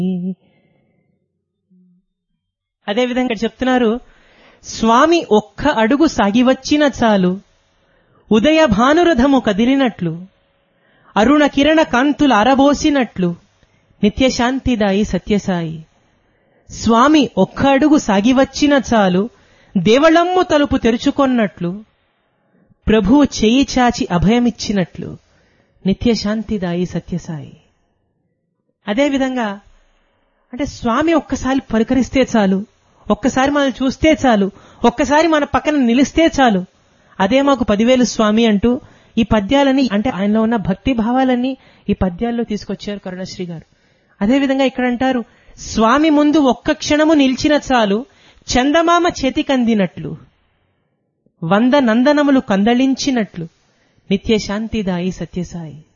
అదేవిధంగా ఇక్కడ చెప్తున్నారు స్వామి ఒక్క అడుగు సాగివచ్చిన చాలు ఉదయ భానురథము కదిలినట్లు అరుణ కిరణ కాంతులు అరబోసినట్లు నిత్యశాంతిదాయి సత్యసాయి స్వామి ఒక్క అడుగు సాగివచ్చిన చాలు దేవళమ్ము తలుపు తెరుచుకొన్నట్లు ప్రభువు చేయి చాచి అభయమిచ్చినట్లు నిత్యశాంతిదాయి సత్యసాయి అదేవిధంగా అంటే స్వామి ఒక్కసారి పలకరిస్తే చాలు ఒక్కసారి మనం చూస్తే చాలు ఒక్కసారి మన పక్కన నిలిస్తే చాలు అదే మాకు పదివేలు స్వామి అంటూ ఈ పద్యాలని అంటే ఆయనలో ఉన్న భక్తి భావాలన్నీ ఈ పద్యాల్లో తీసుకొచ్చారు కరుణశ్రీ గారు అదేవిధంగా ఇక్కడ అంటారు స్వామి ముందు ఒక్క క్షణము నిలిచిన చాలు చందమామ చేతికందినట్లు వంద నందనములు కందళించినట్లు నిత్య శాంతిదాయి సత్యసాయి